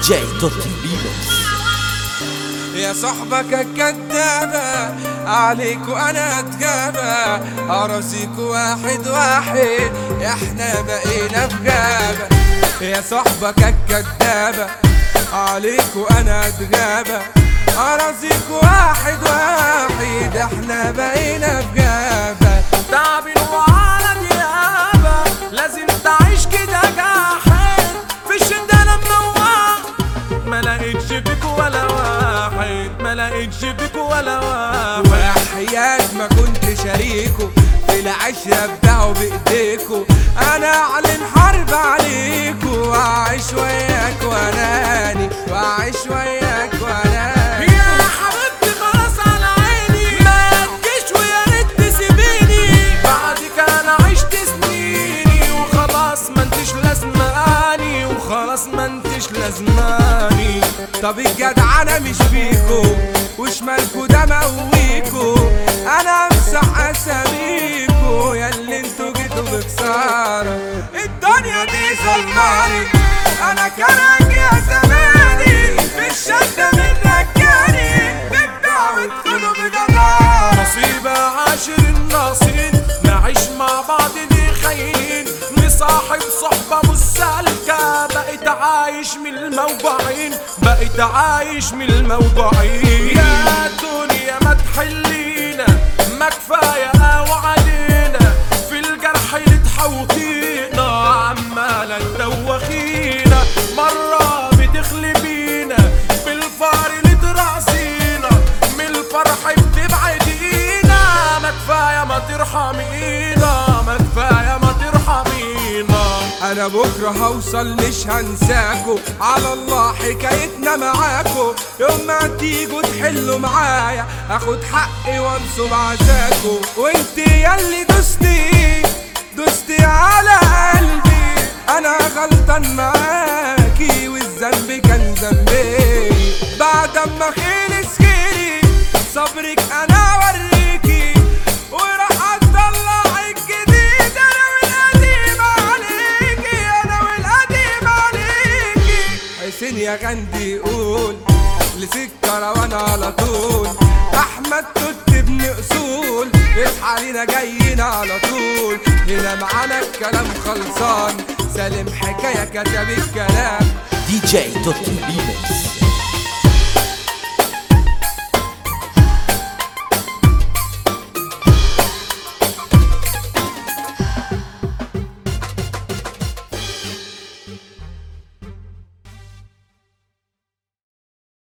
جي توتي ريمكس يا صاحبك الكدابة عليك وانا اتجابة اراسيك واحد واحد احنا بقينا في جابة يا صاحبك الكدابة عليك وانا اتجابة اراسيك واحد واحد احنا بقينا في جابة تعبين وعلى ديابة لازم تعيش كده جاحد في الشدة لما وقع ما لقيتش بيك ولا واحد ما لقيتش بيك ولا واحد وحياة ما كنت شريكه في العشرة بتاعه بايديكو انا اعلن حرب عليكو واعيش وياك واناني واعيش وياك واناني يا حبيبتي خلاص على عيني ما تجيش ويا ريت تسيبيني بعدك انا عشت سنيني وخلاص ما انتش لازماني وخلاص ما انتش لازماني طب الجدع انا مش فيكو وشمالكو ده مويكو انا امسح اساميكو يا اللي انتوا جيتوا بخسارة الدنيا دي ظلماني انا كرهك يا زماني في الشدة منك جاني ببدع وتدخلوا بجدارة نصيب عاشر الناصرين نعيش مع بعض دي خاين نصاحب صحبة مسالكة بقيت عايش من الموجوعين بقيت عايش من الموجوعين يا دنيا ما تحلينا ما كفاية قوي علينا في الجرح اللي تحوطينا عمالة تدوخينا مرة بتخلي بينا بالفار اللي ترعسينا من الفرح بتبعدينا ما كفاية ما ترحمينا ما كفاية ما ترحمينا انا بكره هوصل مش هنساكو على الله حكايتنا معاكو يوم ما تيجوا تحلوا معايا اخد حقي وانصب عزاكو وانت ياللي دوستي دوستي على قلبي انا غلطان معاكي والذنب كان ذنبي بعد ما خلص خيري صبرك انا اوريكي وراح اطلع الجديد انا والقديم عليكي انا والقديم عليكي حسين يا غندي يقول لسكة وانا على طول احمد توت ابن اصول اصحى لينا جايين على طول هنا معانا الكلام خلصان سالم حكاية كتب الكلام دي جي توتي ريمكس